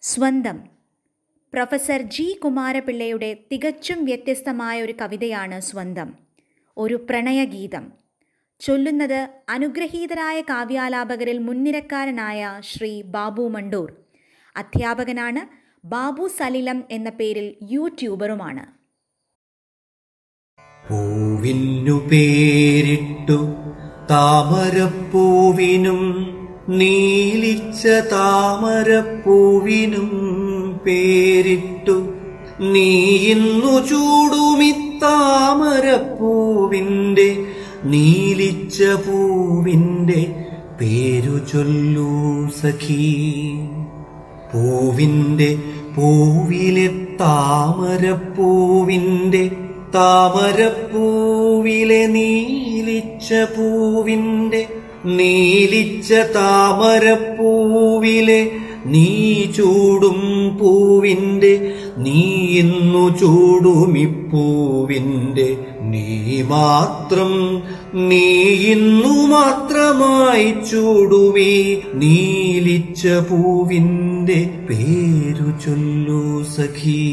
സ്വന്തം professor G കുമാരപിള്ളയുടെ തികച്ചും വ്യത്യസ്തമായ ഒരു കവിതയാണ് സ്വന്തം ഒരു പ്രണയഗീതം ചൊല്ലുന്നത് അനുഗ്രഹീതരായ കാവ്യാലാപകരിൽ മുൻനിരക്കാരനായ ശ്രീ ബാബു മണ്ടൂർ അധ്യാപകനാണ് ബാബു സലിലം എന്ന പേരിൽ യൂട്യൂബറുമാണ് പൂവിന്നു പേരിട്ടു താമരപ്പൂവിനും നീലിച്ച താമരപ്പൂവിനും പേരിട്ടു നീ ഇന്നു ചൂടുമി താമരപ്പൂവിൻ്റെ നീലിച്ച പൂവിൻ്റെ പേരു ചൊല്ലൂ സഖീ പൂവിൻ്റെ പൂവിലെ താമരപ്പൂവിൻ്റെ താമരപ്പൂവിലെ നീലിച്ച പൂവിൻ്റെ നീലിച്ച താമരപ്പൂവിലെ നീ ചൂടും പൂവിൻ്റെ നീ ഇന്നു ചൂടുമിപ്പൂവിൻ്റെ നീ മാത്രം നീ ഇന്നു മാത്രമായി ചൂടുവീ നീലിച്ച പൂവിൻ്റെ പേരു ചൊല്ലൂ സഖീ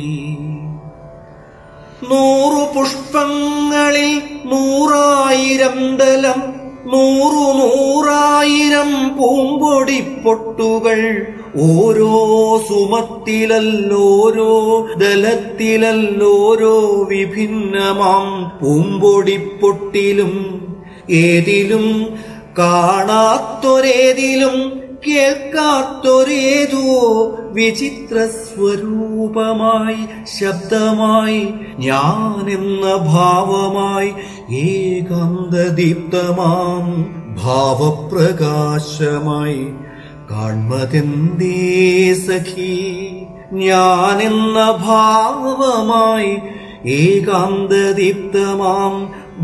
നൂറു പുഷ്പങ്ങളിൽ നൂറായിരം ദലം നൂറു നൂറായിരം പൂമ്പൊടിപ്പൊട്ടുകൾ ഓരോ സുമത്തിലല്ലോരോ ദലത്തിലല്ലോരോ വിഭിന്നമാം പൂമ്പൊടിപ്പൊട്ടിലും ഏതിലും കാണാത്തൊരേതിലും കേൾക്കാത്തൊരേതോ വിചിത്ര സ്വരൂപമായി ശബ്ദമായി ഞാനെന്ന ഭാവമായി ഏകാന്തദീപ്തമാം ഭാവപ്രകാശമായി കാൺമതെന്തേ സഖി ഞാനെന്ന ഭാവമായി ഏകാന്തദീപ്തമാം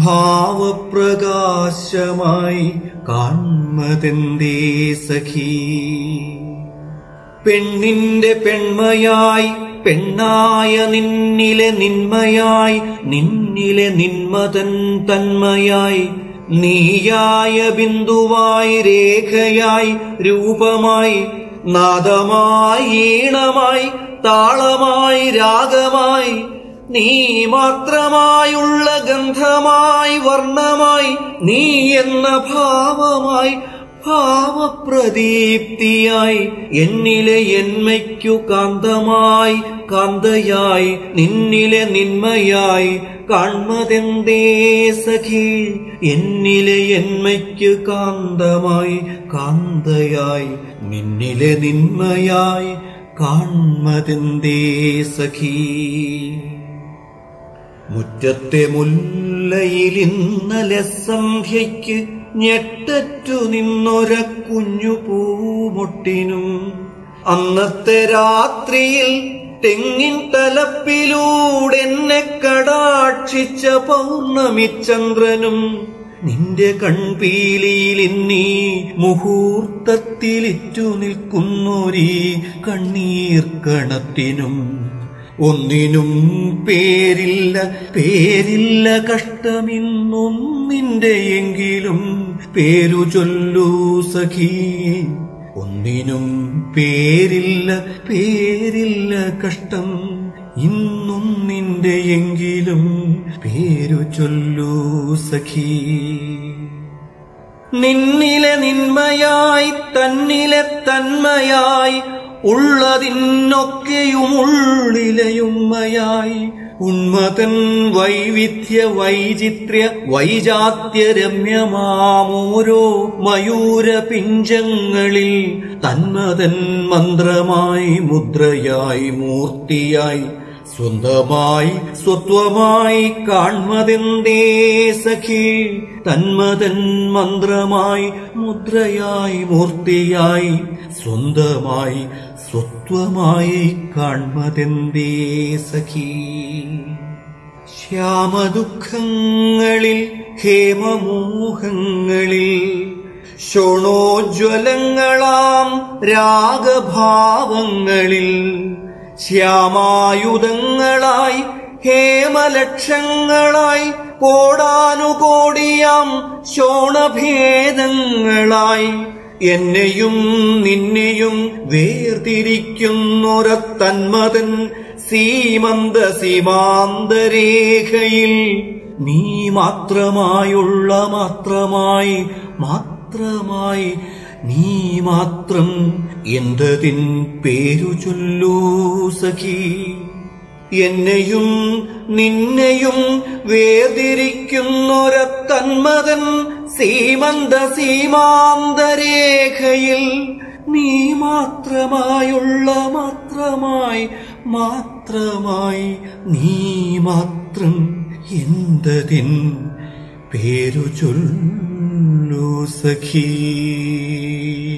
ഭാവപ്രകാശമായി കാൺമതെന്തേ സഖീ പെണ്ണിന്റെ പെൺമയായി പെണ്ണായ നിന്നിലെ നിന്മയായി നിന്നിലെ നിന്മതൻ തന്മയായി നീയായ ബിന്ദുവായി രേഖയായി രൂപമായി നാദമായി ഈണമായി താളമായി രാഗമായി നീ മാത്രമായുള്ള ഗന്ധമായി വർണ്ണമായി നീ എന്ന ഭാവമായി ഭാവപ്രദീപ്തിയായി എന്നിലെ എന്മയ്ക്കു കാന്തമായി കാന്തയായി നിന്നിലെ നിന്മയായി കാൺമതെന്തേ സഖി എന്നിലെ എന്മയ്ക്കു കാന്തമായി കാന്തയായി നിന്നിലെ നിന്മയായി കാൺമതെന്തേ സഖീ മുറ്റത്തെ മുല്ലയിൽ ഇന്നലെ സന്ധ്യയ്ക്ക് ഞെട്ടറ്റു നിന്നൊര കുഞ്ഞു പൂമൊട്ടിനും അന്നത്തെ രാത്രിയിൽ തെങ്ങിൻ തലപ്പിലൂടെ എന്നെ കടാക്ഷിച്ച പൗർണമിചന്ദ്രനും നിന്റെ കൺപീലിയിൽ ഇന്നീ മുഹൂർത്തത്തിലിറ്റു നിൽക്കുന്നൊരീ കണ്ണീർ കണത്തിനും ഒന്നിനും പേരില്ല പേരില്ല കഷ്ടമിന്നൊന്നിന്റെ എങ്കിലും പേരു ചൊല്ലൂ സഖീ ഒന്നിനും പേരില്ല പേരില്ല കഷ്ടം ഇന്നൊന്നിന്റെ എങ്കിലും പേരു ചൊല്ലൂ സഖീ നിന്നിലെ നിന്മയായി തന്നിലെ തന്മയായി ഉള്ളതിനൊക്കെയുമുള്ളിലയുമ്മയായി ഉന്മതൻ വൈവിധ്യ വൈചിത്ര്യ വൈജാത്യ രമ്യമാമോരോ മയൂര പിഞ്ചങ്ങളിൽ തന്മതൻ മന്ത്രമായി മുദ്രയായി മൂർത്തിയായി സ്വന്തമായി സ്വത്വമായി കാൺമതെന്തേ സഖി തന്മതൻ മന്ത്രമായി മുദ്രയായി മൂർത്തിയായി സ്വന്തമായി സ്വത്വമായി കാൺമതെന്തേ സഖി ശ്യാമദുഃഖങ്ങളിൽ ഹേമമോഹങ്ങളിൽ ശോണോജ്വലങ്ങളാം രാഗഭാവങ്ങളിൽ ശ്യാമായുധങ്ങളായി ഹേമലക്ഷങ്ങളായി കോടാനുകോടിയാം ശോണഭേദങ്ങളായി എന്നെയും നിന്നെയും വേർതിരിക്കുന്നൊരത്തന്മതൻ സീമന്ത സീമാന്തരേഖയിൽ നീ മാത്രമായുള്ള മാത്രമായി മാത്രമായി നീ മാത്രം എന്തതിൻ പേരു ചൊല്ലൂ സഖീ എന്നെയും നിന്നെയും വേർതിരിക്കുന്നൊരത്തന്മതൻ സീമന്ത സീമാന്തരേഖയിൽ നീ മാത്രമായുള്ള മാത്രമായി മാത്രമായി നീ മാത്രം എന്തതിൻ പേരു ചൊല്ലു സഖീ